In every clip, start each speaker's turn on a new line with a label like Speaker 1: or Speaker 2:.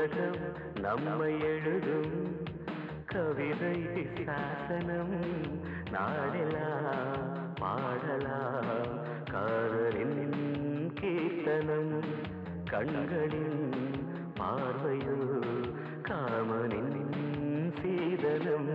Speaker 1: உலகம் நம்மை எழுதும் கவிதை சாசனம் நாடலாம் பாடலாம் காதலின் கீர்த்தனம் கண்களின் பார்வையோ காமனின் சீதனம்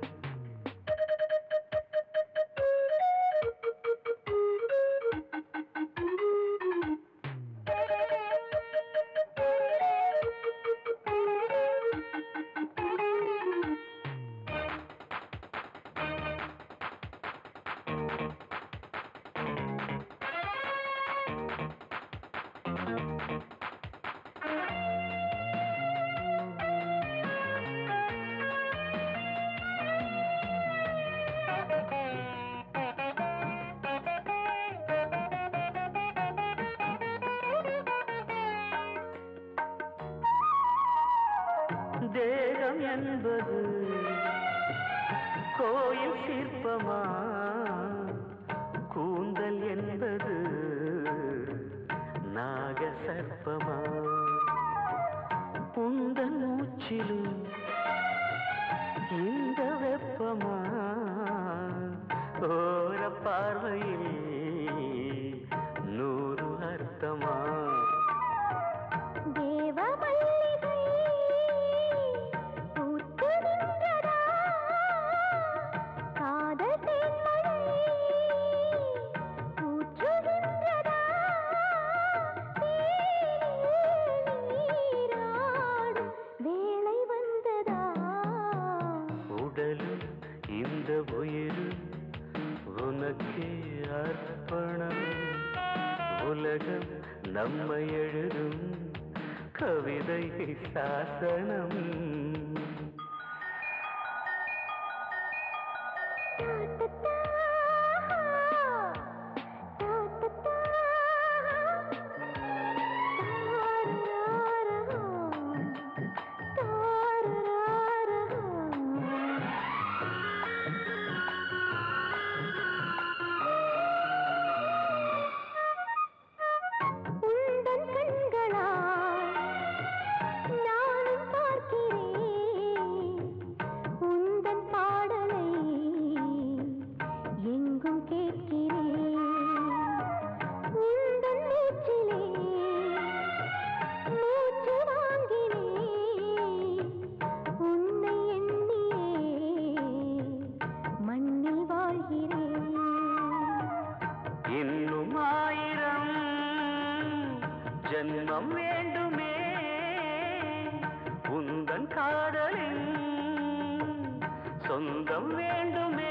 Speaker 1: தேகம் என்பது கோயில் சிற்பமா கூந்தல் என்பது நாக சர்ப்பமா உந்தன் மூச்சிலும் இந்த வெப்பமா ஓர பார்வையில் நூறு அர்த்தமா
Speaker 2: தேவ மல்லிகை பூத்து நின்றதா காதல் தேன்மழை ஊற்றுகின்றதா தேனில் நீராடும் வேளை வந்ததா
Speaker 1: உடலும் இந்த உயிரும் உனக்கே அர்ப்பணம் உலகம் நம்மை எழுதும் கவிதை சாசனம்
Speaker 2: உந்தன் கண்களால் நானும் பார்க்கிறேன் உந்தன் பாடலை எங்கும் கேட்கிறேன் உந்தன் மூச்சிலே மூச்சு வாங்கினேன் உன்னை எண்ணியே மண்ணில் வாழ்கிறேன்
Speaker 1: இன்னும் ஆயிரம் ஜன்மம் வேண்டுமே உந்தன் காதலின் சொந்தம் வேண்டுமே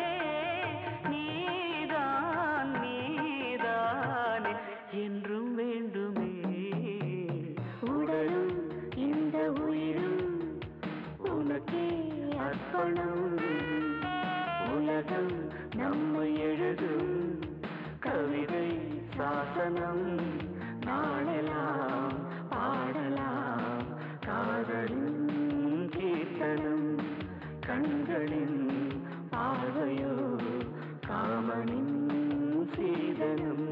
Speaker 1: நீதான் நீதானே என்றும் வேண்டுமே உடலும் இந்த உயிரும் உனக்கே அர்ப்பணம் உலகம் நம்மை எழுதும் கவிதை சாசனம் நாளெல்லாம் பாடலாம் காதலின் கீர்த்தனம் கண்களின் பார்வையோ காமனின் சீதனம்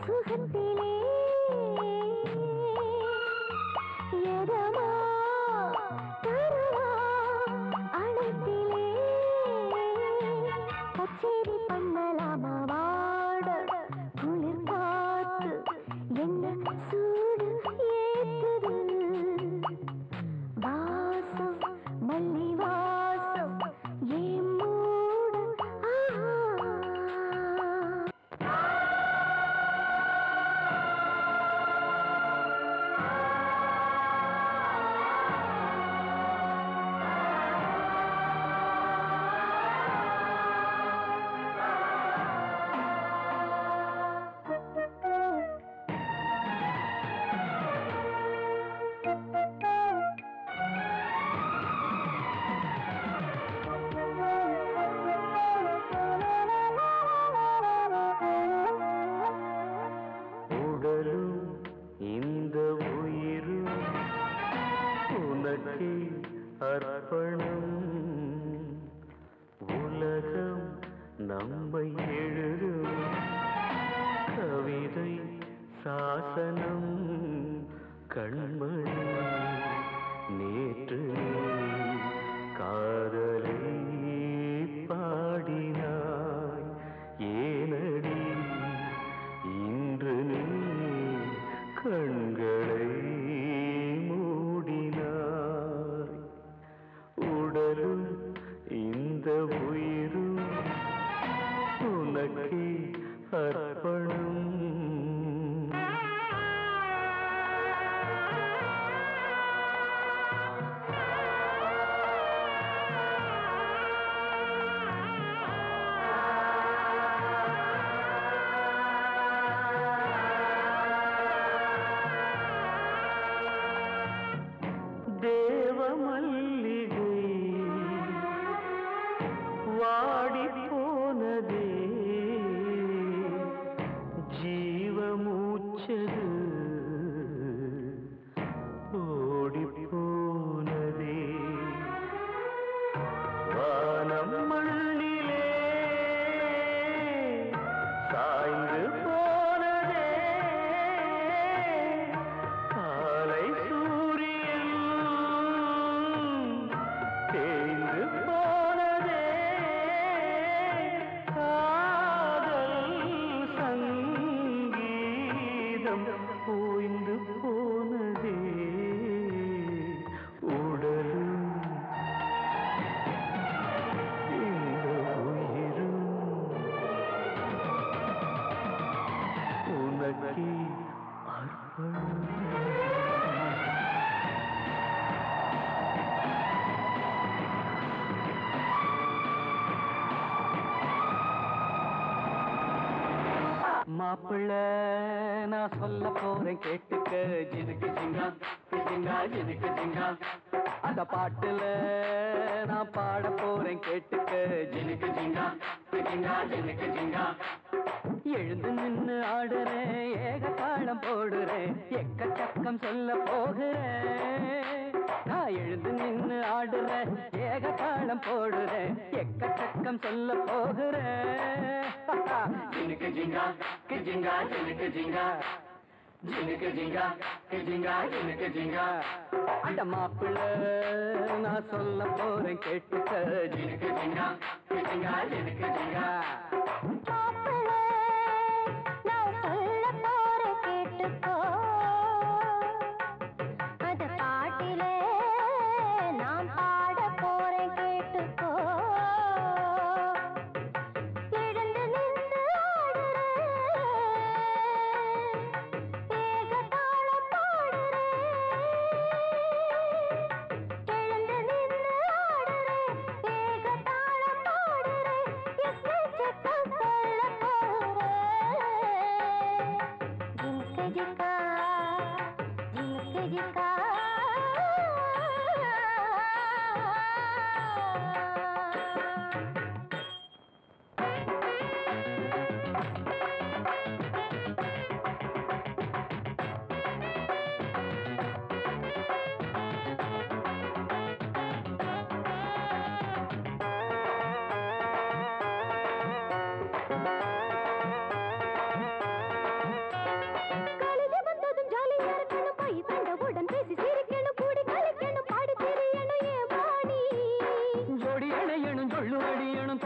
Speaker 2: சுகத்திலே எதமா தருவா அழைப்பிலே கச்சேரி பண்ணலாமா வாட குளிர் காத்து என்ன சூடு ஏத்துது வாசம் மல்லி வாசம் ஏன் மூட ஆ
Speaker 1: உடலும் இந்த உயிரும் உனக்கு அர்ப்பணம் உலகம் நம்மை எழுதும் கவிதை சாசனம் கண்மணி நேற்று நீ காதலை பாடினாய் ஏனடி இன்று நீ கண்களை மூடினாய் உடலும் இந்த உயிரும் உனக்கு அர்ப்பணம் தேவ மல்லிகை வாடி போனதே ஜீவ மூச்சது ஓடி போனதே வானம் மண்ணிலே சாய்ந்து போனதே காலை சூரியன் தேய்ந்து போனதே காதல் சங்கீதம் ஓய்ந்து போனதே உடலும் இந்த உயிரும் உனக்கே அர்ப்பணம்
Speaker 3: மாப்பிள்ள நான் சொல்ல போறேன் கேட்டுக்க ஜினுக்கு ஜிங்கா ஜிங்கா ஜினுக்கு ஜிங்கா அந்த பாட்டுல நான் பாட போறேன் கேட்டுக்க ஜினுக்கு ஜிங்கா ஜிங்கா ஜினுக்கு ஜிங்கா எழுந்து நின்னு ஆடுறேன் ஏக தாளம் போடுறேன் எக்கச்சக்கம் சொல்ல போகிறேன் நான் எழுந்து நின்னு ஆடுறேன் ஏக தாளம் போடுறேன் எக்கச்சக்கம் சொல்ல போகிறேன் ஜினுக்கு ஜிங்கா கிஜிங்கா ஜினுக்கு ஜிங்கா ஜினுக்கு ஜிங்கா கிஜிங்கா ஜினுக்கு ஜிங்கா அட மாப்பிள்ள நான் சொல்ல போறேன் கேட்டுக்க ஜினுக்கு ஜிங்கா கிஜிங்கா ஜினுக்கு ஜிங்கா
Speaker 2: மாப்பிள்ளை, நான் சொல்லப் போறேன் கேட்டுக்கோ. அது பாட்டிலே நான் பாடப் போறேன் கேட்டுக்கோ. எழுந்து நின்று ஆடுறேன். ஏகதாளம் பாடுறேன். எழுந்து நின்று ஆடுறேன். ஏகதாளம் பாடுறேன். எக்கச்சக்கம் சொல்லப் போறேன். ஜிங்கு ஜிக்கா, ஜிங்கு ஜிக்கா.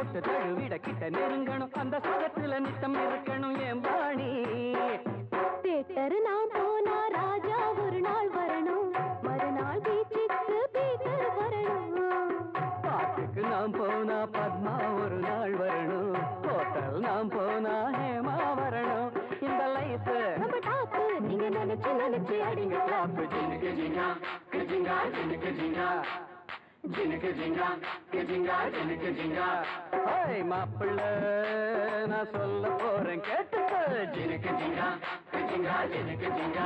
Speaker 3: தொட்டு தழுவிட கிட்ட நெருங்கணும் அந்த சுகத்துல நித்தம் இருக்கணும் என் பாணி
Speaker 2: தேட்டரு நான் போனா ராஜா ஒரு நாள் வரணும் மறுநாள் பீச்சுக்கு பீட்டர் வரணும்
Speaker 3: பாட்டுக்கு நாம் போனா பத்மா ஒரு நாள் வரணும் ஹோட்டல் நாம் போனா ஹேமா வரணும் இந்த லைஃப்
Speaker 2: நம்ம டாப்பு நீங்க நினைச்சு நினைச்சு அடிங்க
Speaker 3: கிளாப்பு ஜினுக்கு ஜிங்கா கிஜிங்கா ஜினுக்கு ஜிங்கா ஜினுக்கு ஜிங்கா கிஜிங்கா ஜினுக்கு ஜிங்கா ஹோய் மாப்பிள்ள நான் சொல்ல போறேன் கேட்டுக்க ஜினுக்கு ஜிங்கா கிஜிங்கா ஜினுக்கு ஜிங்கா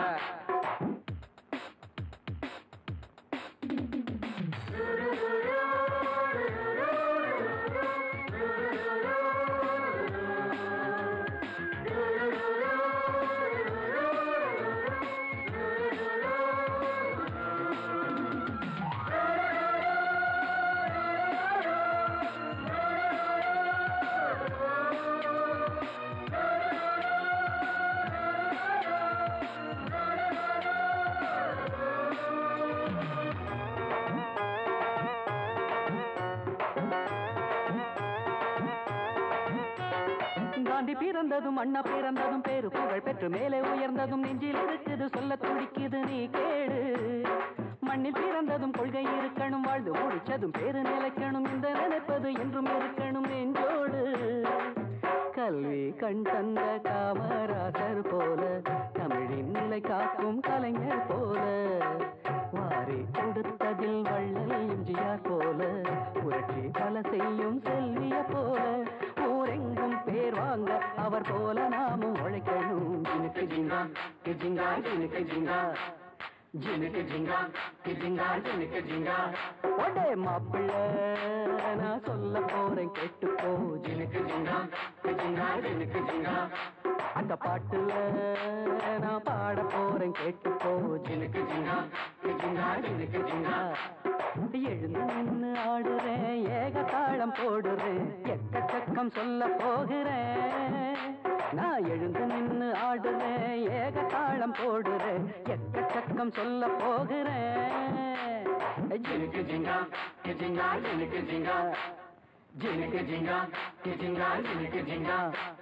Speaker 3: காந்தி பிறந்ததும் அண்ணா பிறந்ததும் பேரு புகழ் பெற்று மேலே உயர்ந்ததும் நெஞ்சில் இருக்குது சொல்ல துடிக்குது நீ கேடு மண்ணில் பிறந்ததும் கொள்கை இருக்கணும் வாழ்ந்து முடிச்சதும் பேரு நிலைக்கணும் இந்த நினைப்பது என்றும் இருக்கணும் நெஞ்சோடு கல்வி கண் தந்த காமராசர் போல தமிழின் நிலை காக்கும் கலைஞர் போல வாரி கொடுத்ததில் வள்ளல் எம்ஜிஆர் போல புரட்சி பல செய்யும் செல்விய போல ஊரெங்கும் பேர் வாங்க அவர் போல நாமும் உழைக்கணும் ஜினுக்கு ஜிங்கா கிஜிங்கா ஜினுக்கு ஜிங்கா ஜினுக்கு ஜிங்கா கிஜிங்கா ஜினுக்கு ஜிங்கா ஒடே மாப்பிள்ள நான் சொல்ல போறேன் கேட்டுக்கோ ஜினுக்கு ஜிங்கா கிஜிங்கா ஜினுக்கு ஜிங்கா அந்த பாட்டுல நான் பாட போறேன் கேட்டுக்கோ ஜினுக்கு ஜிங்கா கிஜிங்கா ஜினுக்கு ஜிங்கா எழுந்து நின்னு ஆடுறேன் ஏக தாளம் போடுறேன் எக்கச்சக்கம் சொல்ல போகிறேன் நான் எழுந்து நின்னு ஆடுறேன் ஏக தாளம் போடுறேன் எக்கச்சக்கம் சொல்ல போகிறேன் ஜினுக்கு ஜிங்கா கிஜிங்கா ஜினுக்கு ஜிங்கா ஜினுக்கு ஜிங்கா கிஜிங்கா ஜினுக்கு ஜிங்கா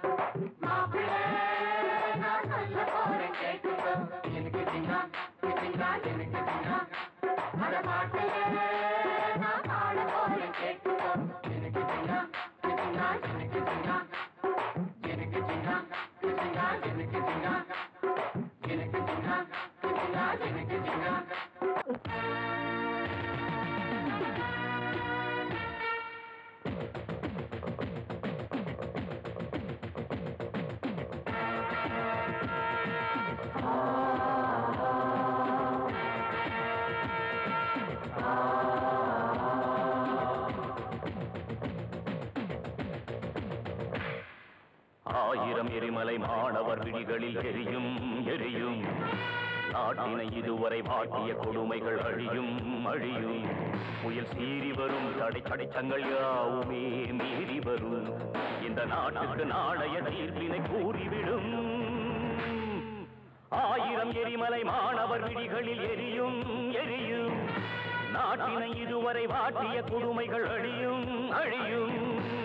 Speaker 3: நான் சொல்ல போறேன் கேட்டுக்கோ ஜினுக்கு ஜிங்கா கிஜிங்கா ஜினுக்கு ஜிங்கா அட பாட்டிலே நான் பாட போறேன் கேட்டுக்கோ ஜினுக்கு ஜிங்கா கிஜிங்கா ஜினுக்கு ஜிங்கா ஜினுக்கு ஜிங்கா கிஜிங்கா ஜினுக்கு ஜிங்கா ஜினுக்கு ஜிங்கா கிஜிங்கா ஜினுக்கு ஜிங்கா
Speaker 4: ஆயிரம் எரிமலை மாணவர் விழிகளில் எரியும் எரியும் நாட்டினை இதுவரை வாட்டிய கொடுமைகள் அழியும் அழியும் புயல் சீறி வரும் தடை தடைச்சங்கள் யாவுமே மீறி வரும் இந்த நாட்டுக்கு நாளைய தீர்ப்பினை கூறிவிடும் ஆயிரம் எரிமலை மாணவர் விழிகளில் எரியும் எரியும் நாட்டினை இதுவரை வாட்டிய கொடுமைகள் அழியும் அழியும்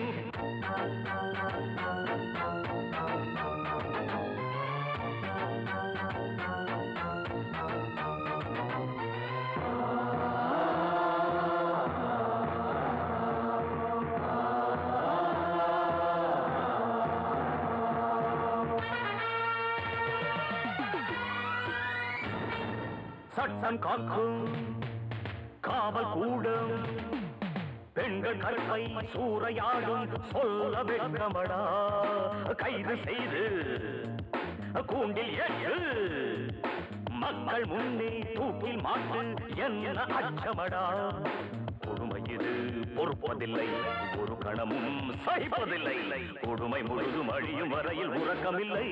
Speaker 4: சட்டம் காக்கும் காவல் கூடும் பெண்கள் கற்பை சூறையாடும் சொல்ல வெட்கமடா கைது செய்து கூண்டில் ஏற்று மக்கள் முன்னே தூக்கில் மாட்டு என்ன அச்சமடா கொடுமை இது பொறுப்பதில்லை ஒரு கணமும் சகிப்பதில்லை கொடுமை முழுதும் அழியும் வரையில் உறக்கமில்லை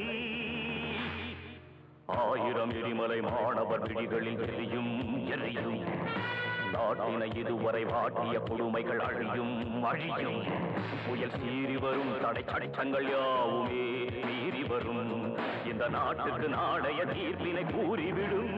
Speaker 4: ஆயிரம் எரிமலை மாணவர் விழிகளில் எரியும் எரியும் நாட்டினை இதுவரை வாட்டிய கொடுமைகள் அழியும் அழியும் புயல் சீறி வரும் தடை தடைச்சங்கள் யாவுமே மீறி வரும் இந்த நாட்டுக்கு நாடைய தீர்ப்பினை கூறிவிடும்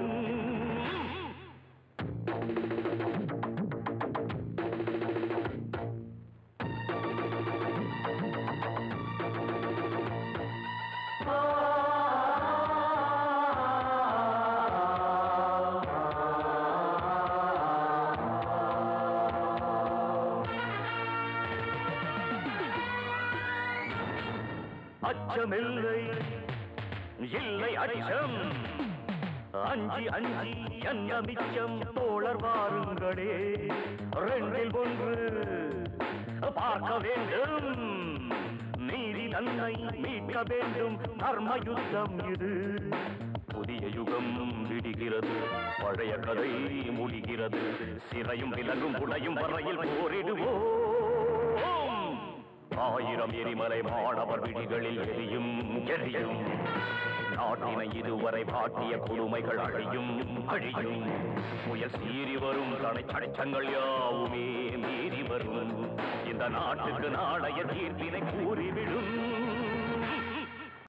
Speaker 4: அச்சமில்லை இல்லை அச்சம் அஞ்சி அஞ்சி என்ன மிச்சம் தோழர் வாருங்களே ரெண்டில் ஒன்று பார்க்க வேண்டும் நீதி தன்னை மீட்க வேண்டும் தர்ம யுத்தம் இது புதிய யுகம் விடுகிறது பழைய கதை முடிகிறது சிறையும் விலங்கும் உடையும் வரையில் போரிடுவோம் ஆயிரம் எரிமலை மாணவர் விழிகளில் எரியும் எரியும் நாட்டினை இதுவரை பாட்டிய கொடுமைகள் அழியும் அழியும் புயல் சீறி வரும் தடை சடச்சங்கள் யாவுமே மீறி வரும் இந்த நாட்டுக்கு நாளைய தீர்ப்பினை கூறிவிடும்